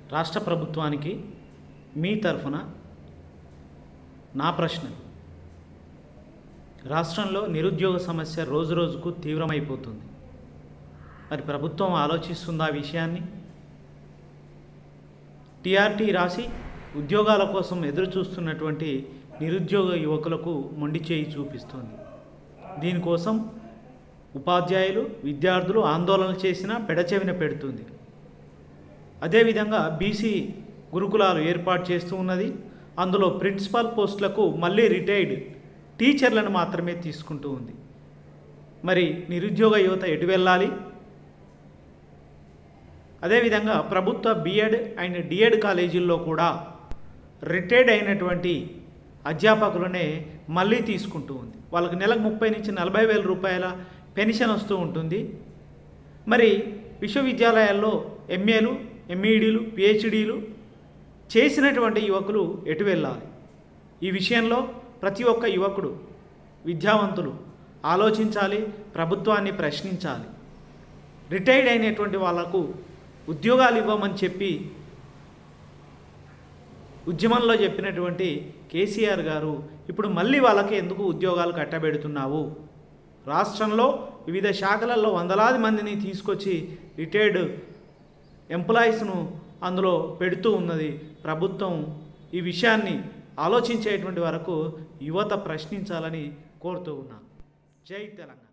రాష్ట్ర ప్రభుత్వానికి మీ తరఫున నా ప్రశ్న రాష్ట్రంలో నిరుద్యోగ సమస్య రోజు రోజుకు తీవ్రమైపోతుంది మరి ప్రభుత్వం ఆలోచిస్తుందా ఆ విషయాన్ని టీఆర్టీ రాసి ఉద్యోగాల కోసం ఎదురు చూస్తున్నటువంటి నిరుద్యోగ యువకులకు మొండి చేయి చూపిస్తోంది దీనికోసం ఉపాధ్యాయులు విద్యార్థులు ఆందోళన చేసినా పెడచెవిన పెడుతుంది అదేవిధంగా బీసీ గురుకులాలు ఏర్పాటు చేస్తూ ఉన్నది అందులో ప్రిన్సిపాల్ పోస్టులకు మళ్ళీ రిటైర్డ్ టీచర్లను మాత్రమే తీసుకుంటూ ఉంది మరి నిరుద్యోగ యువత ఎటు వెళ్ళాలి అదేవిధంగా ప్రభుత్వ బిఎడ్ అండ్ డిఎడ్ కాలేజీల్లో కూడా రిటైర్డ్ అయినటువంటి అధ్యాపకులనే మళ్ళీ తీసుకుంటూ ఉంది వాళ్ళకి నెలకు ముప్పై నుంచి నలభై వేల రూపాయల పెన్షన్ వస్తూ ఉంటుంది మరి విశ్వవిద్యాలయాల్లో ఎంఏలు ఎంఈడీలు పిహెచ్డీలు చేసినటువంటి యువకులు ఎటు వెళ్ళాలి ఈ విషయంలో ప్రతి ఒక్క యువకుడు విద్యావంతులు ఆలోచించాలి ప్రభుత్వాన్ని ప్రశ్నించాలి రిటైర్డ్ అయినటువంటి వాళ్లకు ఉద్యోగాలు ఇవ్వమని చెప్పి ఉద్యమంలో చెప్పినటువంటి కేసీఆర్ గారు ఇప్పుడు మళ్ళీ వాళ్ళకి ఎందుకు ఉద్యోగాలు కట్టబెడుతున్నావు రాష్ట్రంలో వివిధ శాఖలలో వందలాది మందిని తీసుకొచ్చి రిటైర్డ్ ఎంప్లాయీస్ను అందులో పెడుతూ ఉన్నది ప్రభుత్వం ఈ విషయాన్ని ఆలోచించేటువంటి వరకు యువత ప్రశ్నించాలని కోరుతూ ఉన్నాను జై తెలంగాణ